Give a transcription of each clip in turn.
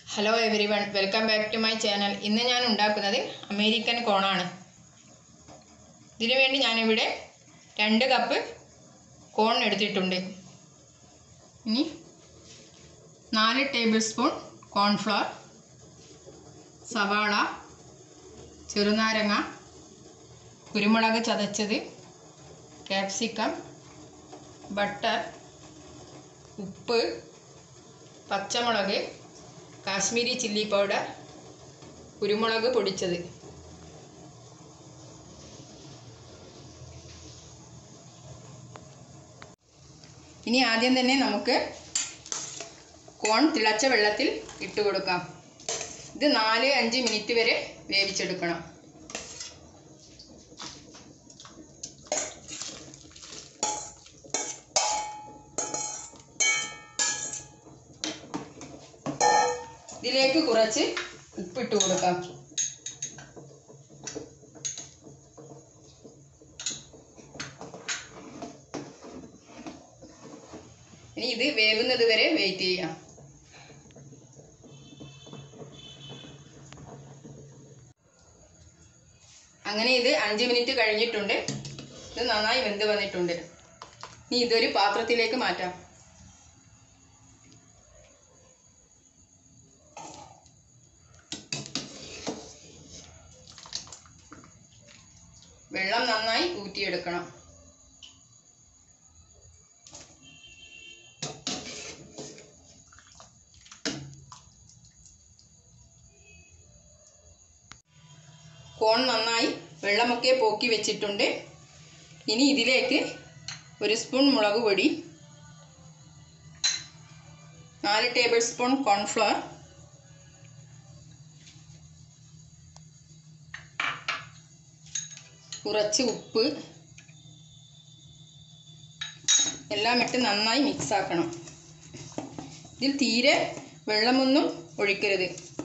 hello everyone welcome back to my channel ഇന്ന് ഞാൻ ഉണ്ടാക്കുന്നത് അമേരിക്കൻ കോണാണ് ഇതിനു വേണ്ടി ഞാനിവിടെ രണ്ട് കപ്പ് കോൺ എടുത്തിട്ടുണ്ട് ഇനി നാല് ടേബിൾ സ്പൂൺ കോൺഫ്ലവർ സവാള ചെറുനാരങ്ങ കുരുമുളക് ചതച്ചത് ക്യാപ്സിക്കം ബട്ടർ ഉപ്പ് പച്ചമുളക് കാശ്മീരി ചില്ലി പൗഡർ കുരുമുളക് പൊടിച്ചത് ഇനി ആദ്യം തന്നെ നമുക്ക് കോൺ തിളച്ച വെള്ളത്തിൽ ഇട്ട് കൊടുക്കാം ഇത് നാല് അഞ്ച് മിനിറ്റ് വരെ വേവിച്ചെടുക്കണം ഇതിലേക്ക് കുറച്ച് ഉപ്പിട്ട് കൊടുക്കാം ഇനി ഇത് വേവുന്നത് വരെ വെയിറ്റ് ചെയ്യാം അങ്ങനെ ഇത് അഞ്ച് മിനിറ്റ് കഴിഞ്ഞിട്ടുണ്ട് ഇത് നന്നായി വെന്ത് വന്നിട്ടുണ്ട് ഇനി ഇതൊരു പാത്രത്തിലേക്ക് മാറ്റാം വെള്ളം നന്നായി ഊറ്റിയെടുക്കണം കോൺ നന്നായി വെള്ളമൊക്കെ പോക്കി വെച്ചിട്ടുണ്ട് ഇനി ഇതിലേക്ക് ഒരു സ്പൂൺ മുളക് പൊടി നാല് ടേബിൾ സ്പൂൺ കോൺഫ്ലവർ കുറച്ച് ഉപ്പ് എല്ലാം ഇട്ട് നന്നായി മിക്സ് ആക്കണം ഇതിൽ തീരെ വെള്ളമൊന്നും ഒഴിക്കരുത്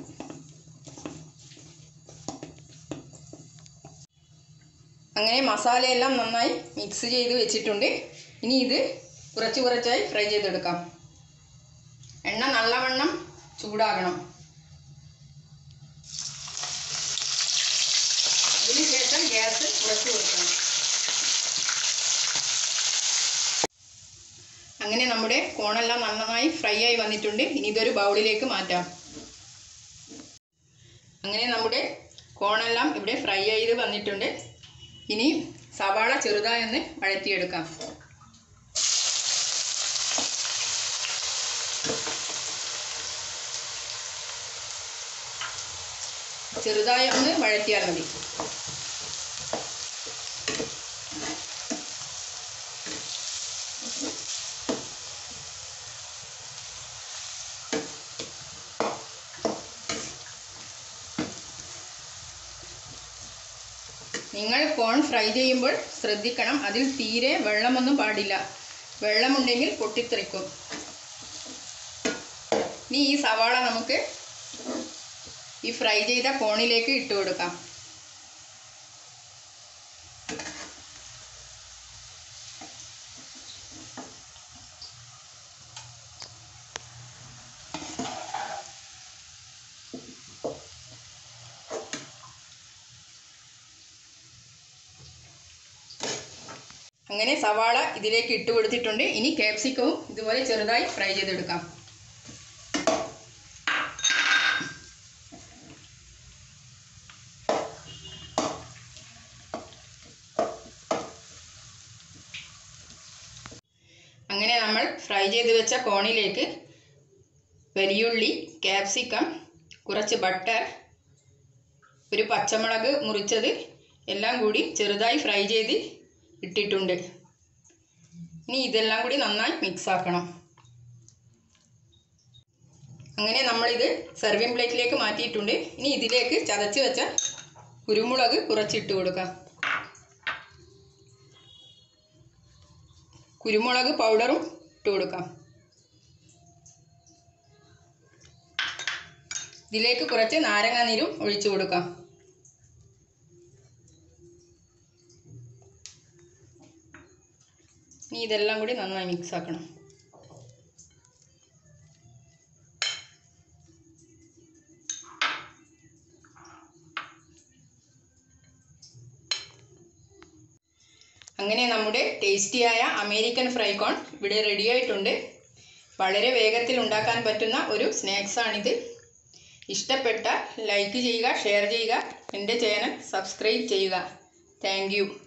അങ്ങനെ മസാലയെല്ലാം നന്നായി മിക്സ് ചെയ്ത് വെച്ചിട്ടുണ്ട് ഇനി ഇത് കുറച്ച് കുറച്ചായി ഫ്രൈ ചെയ്തെടുക്കാം എണ്ണ നല്ലവണ്ണം ചൂടാകണം ഇതിന് ശേഷം ഗ്യാസ് കുറച്ച് കൊടുക്കണം അങ്ങനെ നമ്മുടെ കോണെല്ലാം നന്നായി ഫ്രൈ ആയി വന്നിട്ടുണ്ട് ഇനി ഇതൊരു ബൗളിലേക്ക് മാറ്റാം അങ്ങനെ നമ്മുടെ കോണെല്ലാം ഇവിടെ ഫ്രൈ ചെയ്ത് വന്നിട്ടുണ്ട് ഇനി സവാള ചെറുതായി ഒന്ന് വഴറ്റിയെടുക്കാം ചെറുതായി ഒന്ന് വഴറ്റിയാൽ മതി നിങ്ങൾ കോൺ ഫ്രൈ ചെയ്യുമ്പോൾ ശ്രദ്ധിക്കണം അതിൽ തീരെ വെള്ളമൊന്നും പാടില്ല വെള്ളമുണ്ടെങ്കിൽ പൊട്ടിത്തെറിക്കും ഇനി ഈ സവാള നമുക്ക് ഈ ഫ്രൈ ചെയ്ത കോണിലേക്ക് ഇട്ട് കൊടുക്കാം അങ്ങനെ സവാള ഇതിലേക്ക് ഇട്ട് കൊടുത്തിട്ടുണ്ട് ഇനി ക്യാപ്സിക്കവും ഇതുപോലെ ചെറുതായി ഫ്രൈ ചെയ്തെടുക്കാം അങ്ങനെ നമ്മൾ ഫ്രൈ ചെയ്ത് വെച്ച കോണിലേക്ക് വലിയുള്ളി ക്യാപ്സിക്കം കുറച്ച് ബട്ടർ ഒരു പച്ചമുളക് മുറിച്ചത് എല്ലാം കൂടി ചെറുതായി ഫ്രൈ ചെയ്ത് ഇട്ടിട്ടുണ്ട് ഇനി ഇതെല്ലാം കൂടി നന്നായി മിക്സ് ആക്കണം അങ്ങനെ നമ്മളിത് സെർവിങ് പ്ലേറ്റിലേക്ക് മാറ്റിയിട്ടുണ്ട് ഇനി ഇതിലേക്ക് ചതച്ച് വെച്ച കുരുമുളക് കുറച്ചിട്ട് കൊടുക്കാം കുരുമുളക് പൗഡറും ഇട്ട് കൊടുക്കാം ഇതിലേക്ക് കുറച്ച് നാരങ്ങ നീരും ഒഴിച്ചു കൊടുക്കാം ഇനി ഇതെല്ലാം കൂടി നന്നായി മിക്സ് ആക്കണം അങ്ങനെ നമ്മുടെ ടേസ്റ്റിയായ അമേരിക്കൻ ഫ്രൈ കോൺ ഇവിടെ റെഡി ആയിട്ടുണ്ട് വളരെ വേഗത്തിൽ ഉണ്ടാക്കാൻ പറ്റുന്ന ഒരു സ്നാക്സാണിത് ഇഷ്ടപ്പെട്ട ലൈക്ക് ചെയ്യുക ഷെയർ ചെയ്യുക എൻ്റെ ചാനൽ സബ്സ്ക്രൈബ് ചെയ്യുക താങ്ക്